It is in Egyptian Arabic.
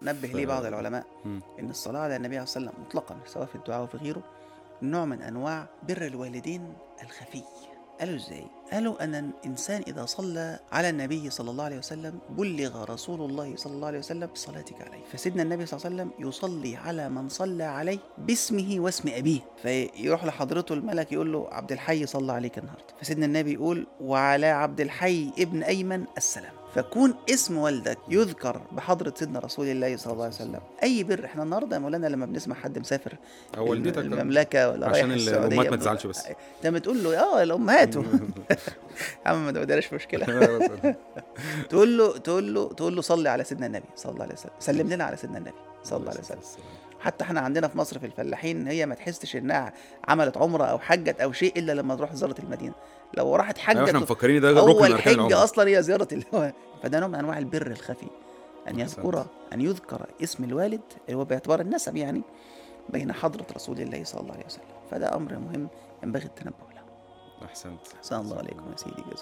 نبه ف- ليه بعض العلماء مم. ان الصلاه على النبي عليه الصلاه والسلام مطلقا سواء في الدعاء وفي غيره نوع من انواع بر الوالدين الخفي قالوا ازاي قالوا ان الانسان اذا صلى على النبي صلى الله عليه وسلم بلغ رسول الله صلى الله عليه وسلم بصلاتك عليه فسيدنا النبي صلى الله عليه وسلم يصلي على من صلى عليه باسمه واسم ابيه فيروح لحضرته الملك يقول له عبد الحي صلى عليك النهارده فسيدنا النبي يقول وعلى عبد الحي ابن ايمن السلام فكون اسم والدك يذكر بحضرة سيدنا رسول الله صلى الله عليه وسلم أي بر احنا النهارده يا مولانا لما بنسمع حد مسافر او والدتك الم- المملكة ولا عشان رايح ال- السعودية الأمهات ما تزعلش بس. انت بتقول له اه الامهات يا عم ما تقدرش مشكله تقول له تقول له تقول له صلي على سيدنا النبي صلى الله عليه وسلم سلم لنا على سيدنا النبي صلى الله عليه وسلم حتى احنا عندنا في مصر في الفلاحين هي ما تحسش انها عملت عمره او حجت او شيء الا لما تروح زارت المدينه لو راحت ايوه احنا حجت مفكرين ده ركن من اول اركان حجه العمره اصلا هي زياره اللي هو فده نوع من انواع البر الخفي ان أحسنت. يذكر ان يذكر اسم الوالد اللي هو باعتبار النسب يعني بين حضره رسول الله صلى الله عليه وسلم فده امر مهم ينبغي التنبه له احسنت صلى الله عليكم يا سيدي جزاك